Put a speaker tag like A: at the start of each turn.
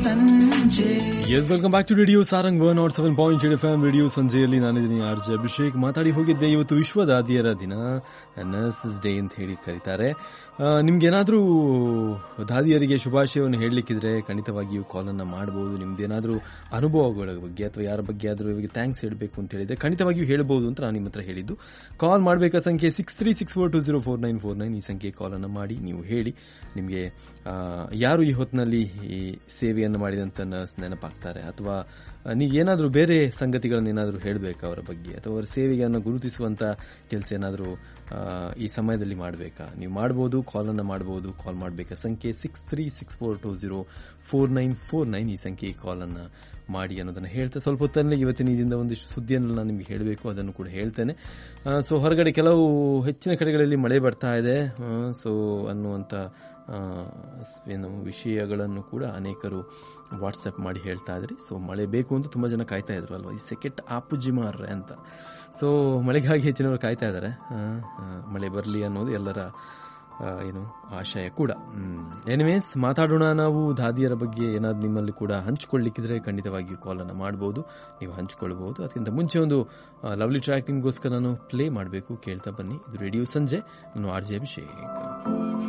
A: ಸಂಜೆ
B: yes welcome back to radio Sarang one nought seven point eight F M radio ಸಂಜೆಯಲ್ಲಿ ನಾನಿದ್ದೀನಿ R J Abhishek ಮಾತಾಡಿ ಹೋಗಿದ್ದೆ ಇವತ್ತು ವಿಶ್ವ ದಾದಿಯರ ದಿನ ನರ್ಸಸ್ ಡೇ ಅಂತ ಹೇಳಿ ಕರೀತಾರೆ ನಿಮ್ಗೇನಾದ್ರೂ ದಾದಿಯರಿಗೆ ಶುಭಾಶಯವನ್ನು ಹೇಳಲಿಕ್ಕಿದ್ರೆ ಖಂಡಿತವಾಗಿಯೂ ಕಾಲನ್ನು ಮಾಡಬಹುದು ನಿಮ್ದೇನಾದ್ರೂ ಅನುಭವಗಳ ಬಗ್ಗೆ ಅಥವಾ ಯಾರ ಬಗ್ಗೆ ಆದರೂ ಇವಾಗ ಥ್ಯಾಂಕ್ಸ್ ಹೇಳಬೇಕು ಅಂತ ಹೇಳಿದ್ರೆ ಖಂಡಿತವಾಗಿಯೂ ಹೇಳ್ಬೋದು ಅಂತ ನಾನು ನಿಮ್ಮ ಹತ್ರ ಹೇಳಿದ್ದು ಕಾಲ್ ಮಾಡಬೇಕಾದ ಸಂಖ್ಯೆ six three six four two zero four nine four nine ಈ ಸಂಖ್ಯೆ ಕಾಲನ್ನು ಮಾಡಿ ನೀವು ಹೇಳಿ ನಿಮಗೆ ಯಾರು ಈ ಹೊತ್ತಿನಲ್ಲಿ ಈ ಸೇವೆಯನ್ನು ಮಾಡಿದಂಥ ನರ್ಸ್ ನೆನಪಾಗ್ತಾರೆ ಅಥವಾ ನೀವು ಏನಾದರೂ ಬೇರೆ ಸಂಗತಿಗಳನ್ನು ಏನಾದರೂ ಹೇಳಬೇಕಾ ಅವರ ಬಗ್ಗೆ ಅಥವಾ ಅವರ ಸೇವೆಯನ್ನು ಗುರುತಿಸುವಂಥ ಕೆಲಸ ಏನಾದರೂ ಈ ಸಮಯದಲ್ಲಿ ಮಾಡಬೇಕಾ ನೀವು ಮಾಡ್ಬೋದು ಕಾಲನ್ನು ಮಾಡ್ಬೋದು ಕಾಲ್ ಮಾಡಬೇಕಾ ಸಂಖ್ಯೆ six three six four two zero four nine four nine ಈ ಸಂಖ್ಯೆ ಕಾಲನ್ನು ಮಾಡಿ ಅನ್ನೋದನ್ನು ಹೇಳ್ತಾ ಸ್ವಲ್ಪ ಹೊತ್ತಲ್ಲಿ ಇವತ್ತಿನ ಇದರಿಂದ ಒಂದಿಷ್ಟು ಸುದ್ದಿಯನ್ನು ನಾನು ನಿಮಗೆ ಹೇಳಬೇಕು ಅದನ್ನು ಕೂಡ ಹೇಳ್ತೇನೆ ಸೊ ಹೊರಗಡೆ ಕೆಲವು ಹೆಚ್ಚಿನ ಕಡೆಗಳಲ್ಲಿ ಮಳೆ ಬರ್ತಾ ಇದೆ ಸೊ ಅನ್ನುವಂಥ ಏನು ವಿಷಯಗಳನ್ನು ಕೂಡ ಅನೇಕರು ವಾಟ್ಸಪ್ ಮಾಡಿ ಹೇಳ್ತಾ ಇದ್ರಿ ಸೊ ಮಳೆ ಬೇಕು ಅಂತ ತುಂಬ ಜನ ಕಾಯ್ತಾ ಇದ್ರು ಅಲ್ವಾ ಈ ಸೆಕೆಟ್ ಆಪುಜಿ ಮಾರ್ರೆ ಅಂತ ಸೊ ಮಳೆಗಾಗಿ ಹೆಚ್ಚಿನವರು ಕಾಯ್ತಾ ಇದ್ದಾರೆ ಮಳೆ ಬರಲಿ ಅನ್ನೋದು ಎಲ್ಲರ ಏನು ಆಶಯ ಕೂಡ ಎನಿವೇಸ್ ಮಾತಾಡೋಣ ನಾವು ದಾದಿಯರ ಬಗ್ಗೆ ಏನಾದ್ರು ನಿಮ್ಮಲ್ಲಿ ಕೂಡ ಹಂಚ್ಕೊಳ್ಳಿಕ್ಕಿದ್ರೆ ಖಂಡಿತವಾಗಿಯೂ ಕಾಲನ್ನು ಮಾಡ್ಬೋದು ನೀವು ಹಂಚ್ಕೊಳ್ಬಹುದು ಅದಕ್ಕಿಂತ ಮುಂಚೆ ಒಂದು ಲವ್ಲಿ ಟ್ರ್ಯಾಕ್ ನಿಮಗೋಸ್ಕರ ನಾನು ಪ್ಲೇ ಮಾಡಬೇಕು ಕೇಳ್ತಾ ಬನ್ನಿ ಇದು ರೇಡಿಯೋ ಸಂಜೆ ನಾನು ಆರ್ ಜೆ ಅಭಿಷೇಕ್